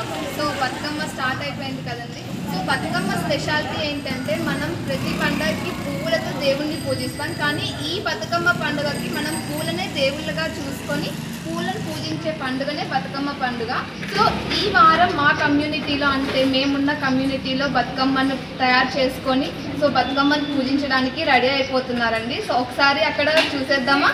So Bathukamma start అయిపోయింది కదండి so Bathukamma speciality ఏంటంటే మనం ప్రతి పండగకి పువ్వులతో దేవుణ్ణి పూజిస్తాం కానీ ఈ బతుకమ్మ పండుగకి మనం పూలనే దేవుళ్ళగా చూసుకొని పూలను పూజించే పండుగనే బతుకమ్మ పండుగ సో ఈ వారం మా కమ్యూనిటీలో అంటే మేమున్న కమ్యూనిటీలో బతుకమ్మను తయారు చేసుకొని సో బతుకమ్మను పూజించడానికి రెడీ అయిపోతున్నారండి సో ఒకసారి అక్కడ చూసేద్దామా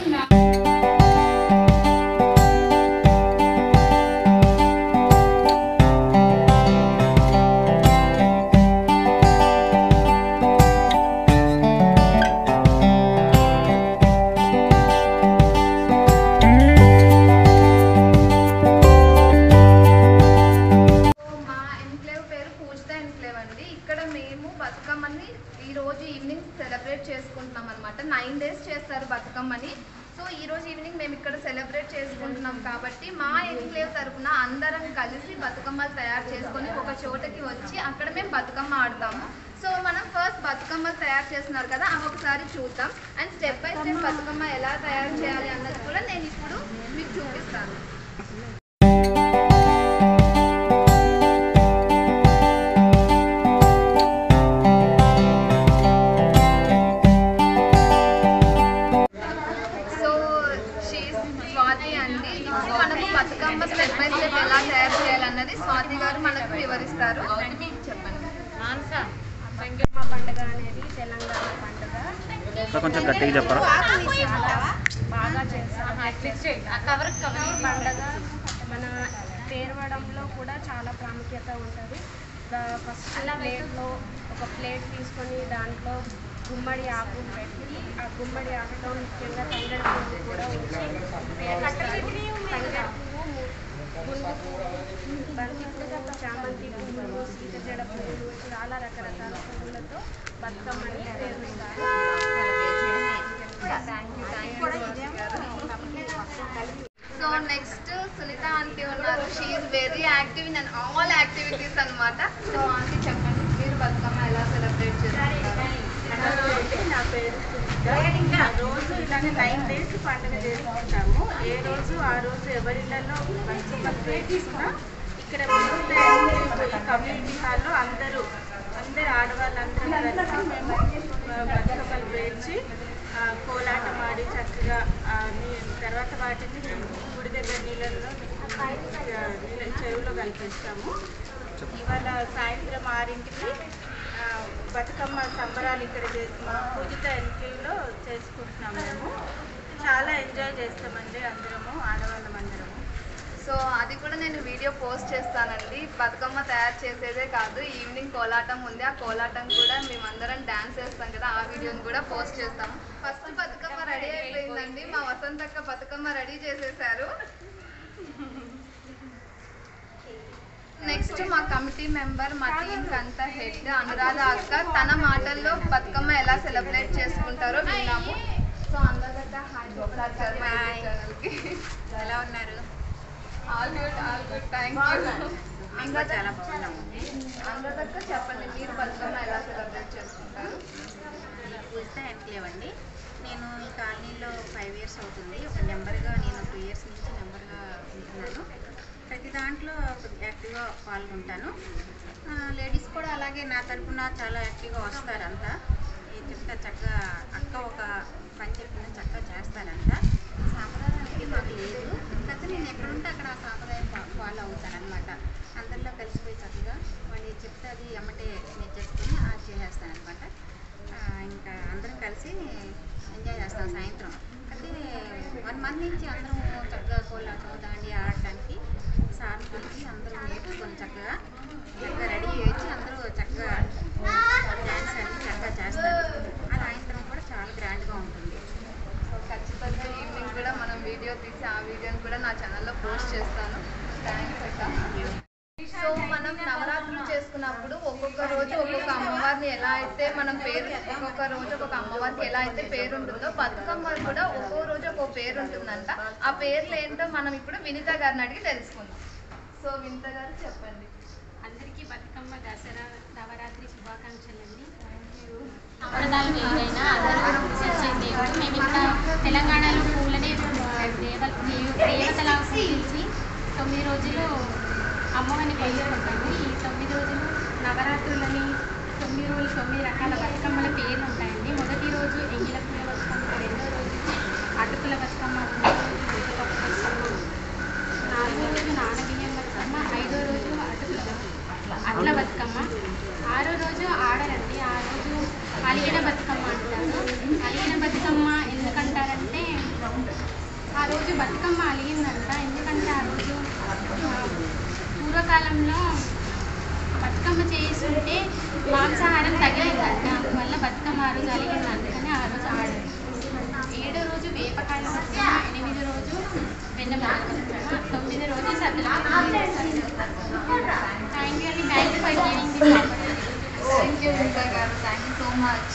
సో మా ఎన్క్లేవ్ పేరు పూజిత ఎన్క్లేవ్ అండి ఇక్కడ మేము బతుకమ్మని ఈ రోజు ఈవినింగ్ సెలబ్రేట్ చేసుకుంటున్నాం అనమాట నైన్ డేస్ చేస్తారు బతుకమ్మని సో ఈ రోజు ఈవినింగ్ మేము ఇక్కడ సెలబ్రేట్ చేసుకుంటున్నాం కాబట్టి మా ఎన్క్లేవ్ తరపున అందరం కలిసి బతుకమ్మలు తయారు చేసుకొని ఒక చోటకి వచ్చి అక్కడ మేము బతుకమ్మ ఆడతాము సో మనం ఫస్ట్ బతుకమ్మ తయారు చేస్తున్నారు కదా అవి ఒకసారి చూద్దాం and step by step Bathukamma ఎలా తయారు చేయాలి అన్నది కూడా నేను ఇప్పుడు మీకు చూపిస్తాను సో షీస్ స్వాతి అండి ఇప్పుడు మనకు బతుకమ్మ స్టెప్ బై స్టెప్ ఎలా తయారు చేయాలన్నది స్వాతి గారు మనకు వివరిస్తారు చెప్పండి సంగమ పండుగ అనేది తెలంగాణ పండుగ ఇంకా కొంచెం గట్టిగా చెప్పరా చాలా బాగా చేస్తాం ఈ పండుగ మన పేరవడంలో కూడా చాలా ప్రాముఖ్యత ఉంటుంది ఫస్ట్ ప్లేట్లో ఒక ప్లేట్ తీసుకొని దాంట్లో గుమ్మడి ఆకు పెట్టి ఆ గుమ్మడి ఆకులో ముఖ్యంగా తంగడి పువ్వు కూడా ఉంచి పేరుస్తారు. తంగడి పువ్వు గుండు పువ్వు బంతి పువ్వు చామంతి పువ్వులు సీతజడ పువ్వులు చాలా రకరకాల పువ్వులతో బతుకమ్మని పేరుస్తారు సో నెక్స్ట్ సునీత ఆంటీ ఉన్నారు she very active in and all activities అన్నమాట సో ఆంటీ చెప్పండి మీరు బతుకమ్మ ఎలా సెలబ్రేట్ చేస్తారు నా పేరు సునీత. రోజు ఇలాగే నైన్ డేస్ పండుగ చేసుకుంటాము ఏ రోజు ఆ రోజు ఎవరిళ్ళలో బతుకమ్మలు పేర్చుకున్నా ఇక్కడ మిగిలిన కమ్యూనిటీ హాల్లో అందరూ అందరు ఆడవాళ్ళందరూ కలిసి మేము ఆ, బతుకమ్మలు పేర్చి ఆ, కోలాటం ఆడి చక్కగా ఆ, నీ- తర్వాత వాటిని గుడి దగ్గర నీళ్ళల్లో ఆ, నీళ్ళ చెరువులో కలిపేస్తాము ఇవాళ సాయంత్రం ఆరింటికి ఆ, బతుకమ్మ సంబరాలు ఇక్కడ చే- మా పూజిత ఎన్కిల్లో చేసుకుంటున్నాం మేము చాలా ఎంజాయ్ చేస్తామండి అందరము ఆడవాళ్ళం అందరము సో అది కూడా నేను వీడియో పోస్ట్ చేస్తానండి బతుకమ్మ తయారు చేసేదే కాదు ఈవినింగ్ కోలాటం ఉంది ఆ కోలాటం కూడా మేమందరం డాన్స్ చేస్తాం కదా ఆ వీడియోని కూడా పోస్ట్ చేస్తాము ఫస్ట్ బతుకమ్మ రెడీ అయిపోయిందండి మా వసంతక్క బతుకమ్మ రెడీ చేసేసారు నెక్స్ట్ మా కమిటీ మెంబర్ మా టీం అంతా హెడ్ అనురాధ అక్క తన మాటల్లో బతుకమ్మ ఎలా సెలబ్రేట్ చేసుకుంటారో విన్నాము సో అందరికీ హాయ్ చెప్పారు మా యూట్యూబ్ ఛానల్కి ఎలా ఉన్నారు all good all good thank you ఇంకా చాలా బాగున్నాము అందరికీ చెప్పండి మీరు బతుకమ్మ ఎలా సెలబ్రేట్ చేసుకుంటారు పూజిత ఎన్క్లేవ్ అండి నేను ఈ కాలనీలో ఫైవ్ ఇయర్స్ అవుతుంది ఒక నెంబర్గా నేను టూ ఇయర్స్ నుంచి నెంబర్గా ఉంటున్నాను ప్రతి దాంట్లో యాక్టివ్గా పాల్గొంటాను ఆ, లేడీస్ కూడా అలాగే నా తరపున చాలా యాక్టివ్గా వస్తారు అంతా ఏం చెప్తే చక్కగా అక్క ఒక పని చెప్పిన చక్కగా చేస్తారంట సాంప్రదాయం అనేది మాకు లేదు కాకపోతే నేను ఎక్కడుంటే అక్కడ ఆ సాంప్రదాయం ఫా- ఫాలో అవుతాను అనమాట అందరిలో కలిసిపోయి చక్కగా వాళ్ళు చెప్తే అది ఎమ్మటే నేను చేసుకుని ఆ చేసేస్తాను అనమాట ఇంకా అందరం కలిసి ఎంజాయ్ చేస్తాం సాయంత్రం అయితే వన్ మంత్ నుంచి అందరం చక్కగా కోలాటం దాండి ఆడటానికి సార్ పిలిచి అందరూ నేర్చుకొని చక్కగా చక్కగా రెడీ చేసి అందరూ చక్కగా డ్యాన్స్ అన్ని చక్కగా చేస్తారు ఆ సాయంత్రం కూడా చాలా గ్రాండ్గా ఉంటుంది సో ఖచ్చితంగా ఈవినింగ్ కూడా మనం వీడియో తీసి ఆ వీడియోని కూడా నా ఛానల్లో పోస్ట్ చేస్తాను థ్యాంక్స్ అక్క సో మనం నవరాత్రులు చేసుకున్నప్పుడు ఒక్కొక్క రోజు ఒక్కొక్క అమ్మవారిని ఎలా అయితే మనం పేరు ఒక్కొక్క రోజు ఒక్కొక్క అమ్మవారికి ఎలా అయితే పేరు ఉంటుందో బతుకమ్మ కూడా ఒక్కో రోజు ఒక్కో పేరు ఉంటుందంట ఆ పేర్లు ఏంటో మనం ఇప్పుడు వినిత గారిని అడిగి తెలుసుకుందాం సో వినిత గారు చెప్పండి అందరికీ బతుకమ్మ దసరా నవరాత్రి శుభాకాంక్షలు అండి సంప్రదాయాలు వేరైనా అందరూ పూజించే దేవుడు మేము ఇక్కడ తెలంగాణలో పూలనే దేవ దేవతలా పూజించి తొమ్మిది రోజులు ఆ అమ్మవారిని పేర్చుకుంటాము ఈ తొమ్మిది రోజులు నవరాత్రులని తొమ్మిది రోజులు తొమ్మిది రకాల బతుకమ్మల పేర్లు ఉంటాయండి మొదటి రోజు ఎంగిలపుల బతుకమ్మ రెండో రోజు అటుకుల బతుకమ్మ మూడో రోజు ముద్దపప్పు బతుకమ్మ నాలుగో రోజు నానబియ్యం బతుకమ్మ ఐదో రోజు అటుకుల అట్ల బతుకమ్మ ఆరో రోజు ఆడరండి ఆ రోజు అలిగిన బతుకమ్మ అంటారు అలిగిన బతుకమ్మ ఎందుకంటారంటే ఆ రోజు బతుకమ్మ అలిగిందంట ఎందుకంటే ఆ రోజు ఆ, పూర్వకాలంలో బతుకమ్మ చేస్తుంటే మాంసాహారం తగిలిందంట అందువల్ల బతుకమ్మ ఆ రోజు అలిగింది అందుకని ఆ రోజు ఆడరు ఏడో రోజు వేపకాయల బతుకమ్మ ఎనిమిది రోజు వెన్నెముక బతుకమ్మ తొమ్మిది రోజు సద్దుల థ్యాంక్ యూ అండి thank you for giving this opportunity thank you Vinitha గారు thank you so much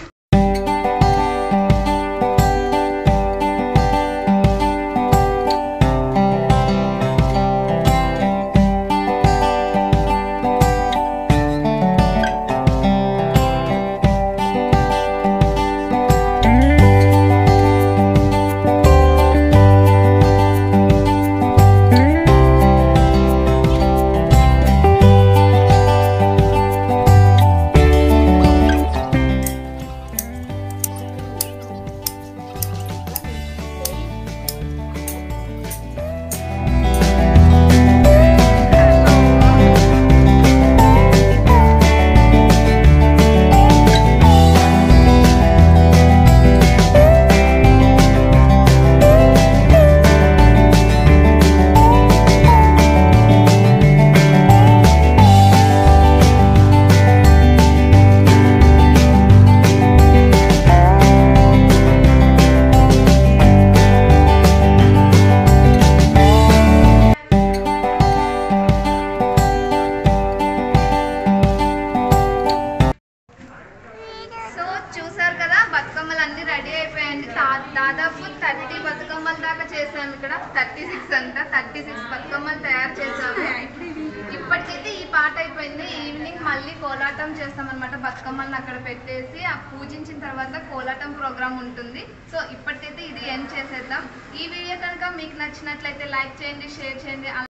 so చూసారు కదా బతుకమ్మలు అన్ని రెడీ అయిపోయాయండి దా- దాదాపు థర్టీ బతుకమ్మల దాకా చేసాము ఇక్కడ థర్టీ సిక్స్ అంట థర్టీ సిక్స్ బతుకమ్మలు తయారు చేసాము ఇప్పటికైతే ఈ పాట అయిపోయింది ఈవినింగ్ మళ్ళీ కోలాటం చేస్తామన్నమాట బతుకమ్మల్ని అక్కడ పెట్టేసి ఆ పూజించిన తర్వాత కోలాటం ప్రోగ్రామ్ ఉంటుంది సో ఇప్పటికైతే ఇది ఎండ్ చేసేద్దాం ఈ వీడియో కనుక మీకు నచ్చినట్లయితే లైక్ చేయండి షేర్ చేయండి